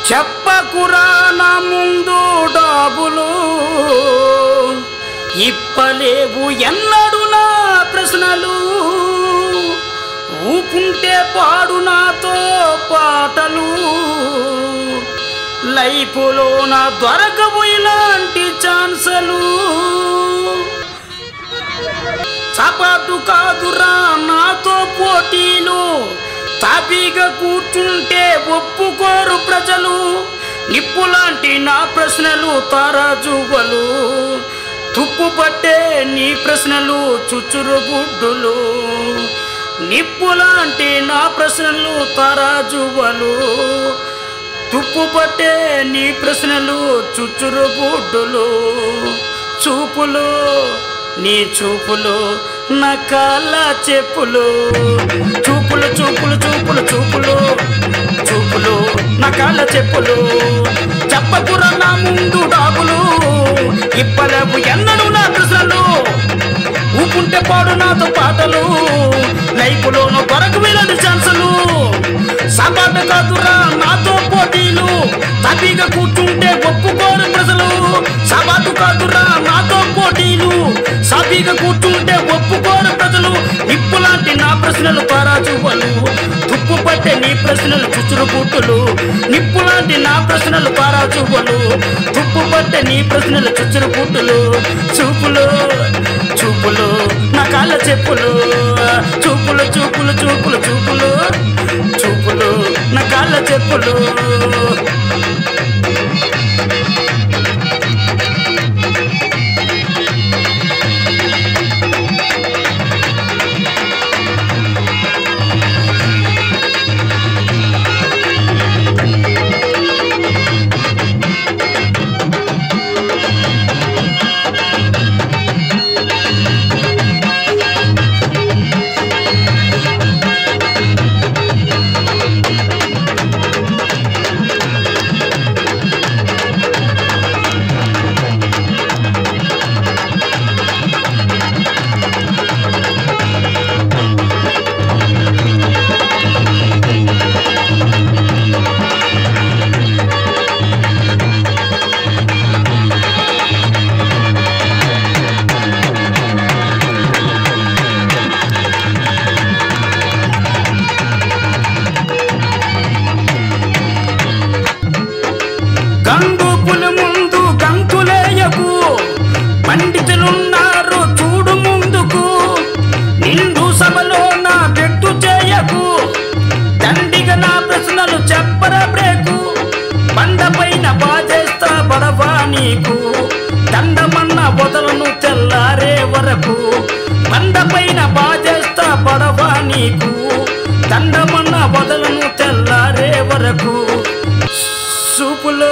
చెప్పకురా నా ముందు డాబులు ఇప్పలేవు ఎన్నడు నా ప్రశ్నలు ఊపుంటే పాడు నాతో పాటలు లైఫ్లో నా దొరకవు ఇలాంటి ఛాన్సలు చపాటు కాదురా నాతో పోటీలు తాపీగా కూర్చుంటే ఒప్పుకోరు ప్రజలు నిప్పులాంటి నా ప్రశ్నలు తారాజువలు తుప్పు పట్టే నీ ప్రశ్నలు చుచ్చురు గుడ్డులు నిప్పులాంటి నా ప్రశ్నలు తారాజువలు తుప్పు పట్టే నీ ప్రశ్నలు చుచ్చురు గుడ్డులు చూపులు నీ చూపులు నా కాళ్ళ చెప్పులు చూపులు చూపులు చూపులు చూపులు చూపులు నా కాళ్ళ చెప్పులు చెప్పకురా నా ముందు డాబులు ఇప్పలేవు ఎన్నడు నా ప్రశ్నలు ఊపుంటే పాడు నాతో పాటలు లైఫ్లోనూ కొరకు వీలది ఛాన్సులు సపాట కాదురా నాతో పోటీలు తప్పిగా కూర్చుంటే ఒప్పుకోరు ప్రజలు సబాటు కాదురా నాతో పోటీలు సాపిగా కూర్చుంటే ఒప్పుకోరు ప్రజలు నిప్పులాంటి నా ప్రశ్నలు పారాజువలు తుప్పు పట్టే నీ ప్రశ్నలు చుచురు పుట్టులు నిప్పులాంటి నా ప్రశ్నలు పారాజువలు తుప్పు పట్టే నీ ప్రశ్నలు చుచురు పుట్టులు చూపులు చూపులు నా కాళ్ళ చెప్పులు చూపులు చూపులు చూపులు చూపులు చూపులు నా కాళ్ళ చెప్పులు గంగుపుల ముందు గంతులేయకు పండితులున్నారు చూడు ముందుకు నిండు సభలో నా పెట్టు చేయకు దండిగా నా ప్రశ్నలు చెప్పర బ్రేకు బండపైన బాజేస్తా బడవా నీకు దండమన్న వదలను తెల్లారే వరకు బండపైన బాజేస్తా బడవా నీకు దండమన్న వదలను తెల్లారే వరకు చూపులో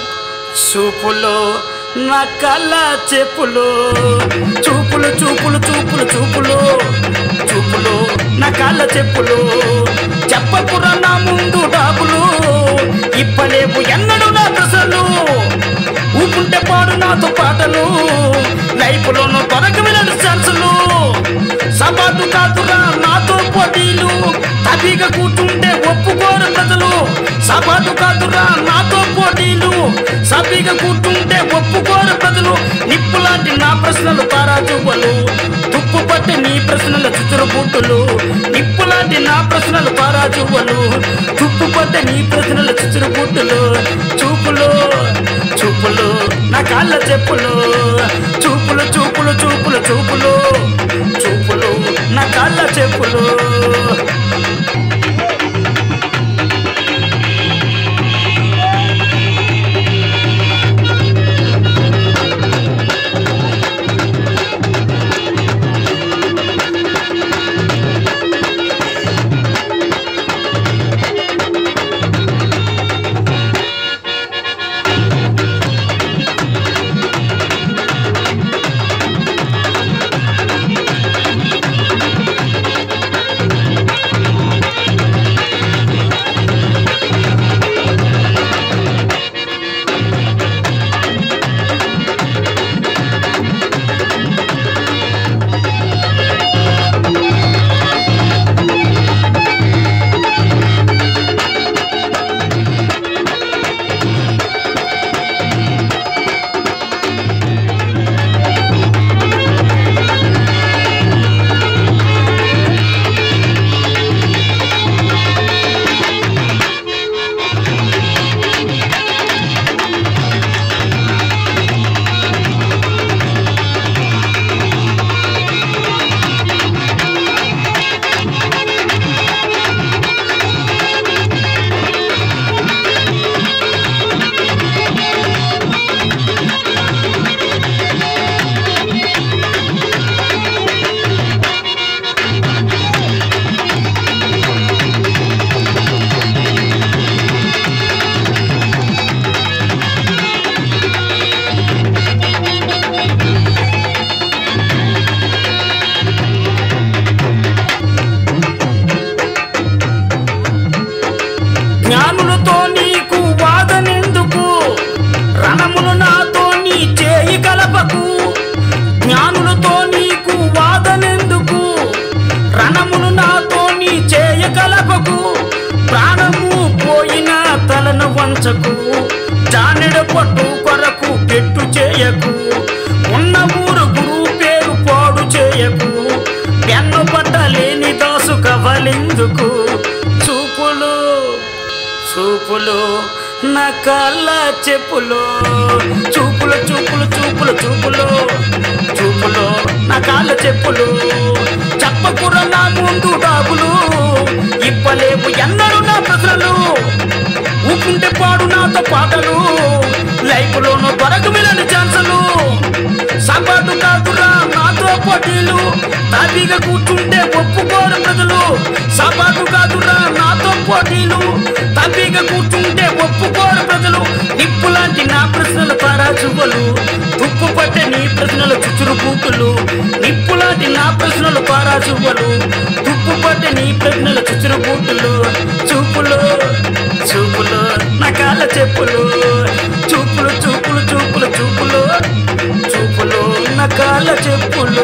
చూపులో నా కళ్ళ చెప్పులు చూపులు చూపులు చూపులు చూపులు చూపులు నా కాళ్ళ చెప్పులు చెప్పకురా నా ముందు డాబులు ఇప్పలేవు ఎన్నడు నా దశలు ఊపుంటే పాడు నాతో పాటలు లైఫ్లోనూ త్వరగా వెళ్ళడు ఛాన్సులు సపాటు కాదురా నాతో పోటీలు తబిగా కూర్చుంటే ఒప్పుకోరు ప్రజలు సపాటు కాదురా నాతో పోటీలు సబిగా కూర్చుంటే ఒప్పుకోరు ప్రజలు నిప్పులాంటి నా ప్రశ్నలు తారాజువ్వలు తుప్పు పట్టి నీ ప్రశ్నల చుచురు బుట్టులు నిప్పులాంటి నా ప్రశ్నలు తారాజువ్వలు తుప్పు పట్టి నీ ప్రశ్నల చుచురు బుట్టులు చూపులు చూపులు నా కాళ్ళ చెప్పులు చూపులు చూపులు చూపులు చూపులు చూపులు నా కాళ్ళ చెప్పులు తలను వంచకు జానెడ పట్టు కొరకు పెట్టు చేయకు ఉన్న ఊరు గురువు పేరు పాడు చేయకు పెన్ను పట్టలేని దాసు కవలిందుకు చూపులు చూపులు నా కళ్ళ చెప్పులు చూపులు చూపులు చూపులు చూపులు చూపులు నా కాళ్ళ చెప్పులు చెప్పకుర నా ముందు డాబులు ఇప్పలేవు ఎన్నడూ నా ప్రశ్నలు ఊపుంటే పాడు నాతో పాటలు లైఫ్లోనూ దొరకు మిలని ఛాన్సులు సపాటు కాదురా నాతో పోటీలు తాపీగా కూర్చుంటే ఒప్పుకోరు ప్రజలు సపాటు కాదురా నాతో పోటీలు తాపీగా కూర్చుంటే ఒప్పుకోరు ప్రజలు నిప్పులాంటి నా ప్రశ్నలు పారాచువలు తుప్పు పట్టే నీ ప్రశ్నలు చుచురు పూకులు నిప్పులాంటి నా ప్రశ్నలు పారాచువలు తుప్పు పట్టే నీ ప్రశ్నలు చుచురు పూకులు చూపులు చూపులు నా కాళ్ళ చెప్పులు చూపులు చూపులు చూపులు చూపులు చూపులు నా కాళ్ళ చెప్పులు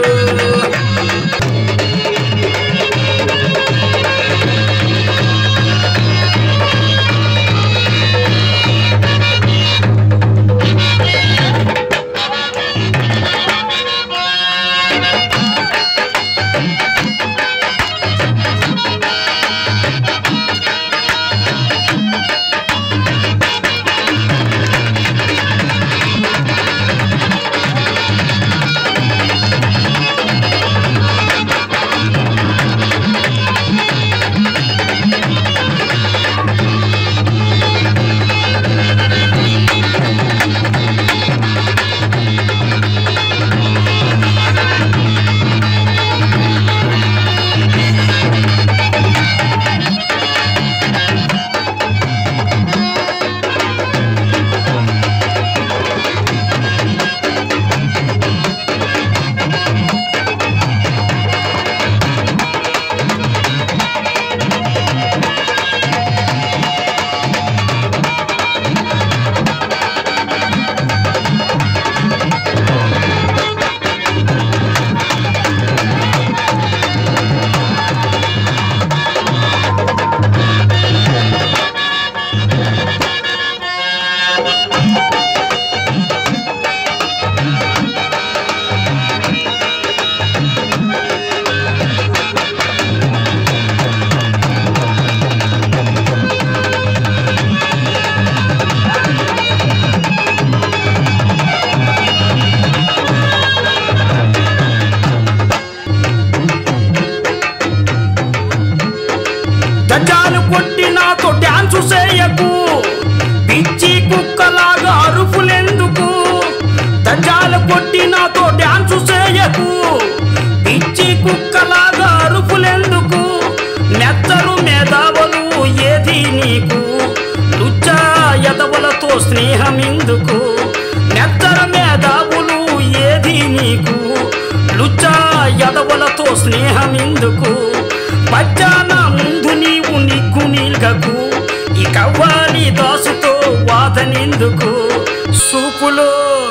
గజాలు కొట్టి నాతో డాన్సు చేయకు పిచ్చి కుక్కలాగా అరుపులెందుకు గజాలు కొట్టి నాతో డాన్సు చేయకు పిచ్చి కుక్కలాగా అరుపులెందుకు నెత్తరు మేధావులు ఏది నీకు లుచ్చా ఎదవలతో స్నేహం ఎందుకు నెత్తర మేధావులు ఏది నీకు లుచ్చా ఎదవలతో స్నేహం ఎందుకు పచ్చాన ముందు నీవు నిగ్గు నిల్గకు ఈ కవ్వాలి దాసుతో వాదనెందుకు సూపులో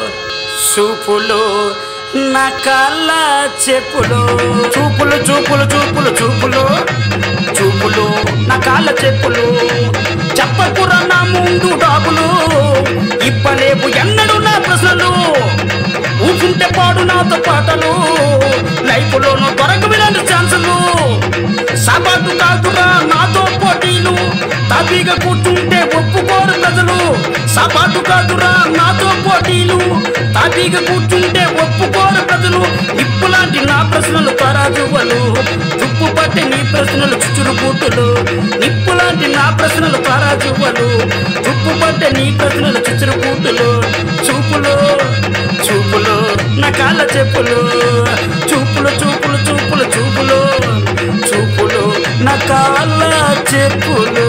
సూపులో నా కళ్ళ చెప్పులు చూపులు చూపులు చూపులు చూపులు చూపులు నా కాళ్ళ చెప్పులు చెప్పకురా నా ముందు డాబులు ఇప్పలేవు ఎన్నడూ నా ప్రశ్నలు ఊపుంటే పాడు నాతో పాటలు లైఫ్లోనూ దొరక విలాంటి ఛాన్సులు సబాటు కాదురా నాతో పోటీలు తాపీగా కూర్చుంటే ఒప్పుకోరు ప్రజలు సబాటు కాదురా నాతో పోటీలు తాపీగా కూర్చుంటే ఒప్పుకోరు ప్రజలు నిప్పులాంటి నా ప్రశ్నలు తరాజువలు తుప్పు పట్టి నీ ప్రశ్నలు చుచురు బూటులు నిప్పులాంటి నా ప్రశ్నలు తరాజువలు తుప్పు పట్టి నీ ప్రశ్నలు చుచురు బూటులు చూపులు చూపులు నా కాళ్ళ చెప్పులు చూపులు చూపులు చూపులు చూపులు చూపులు నా కాళ్ళ చెప్పులు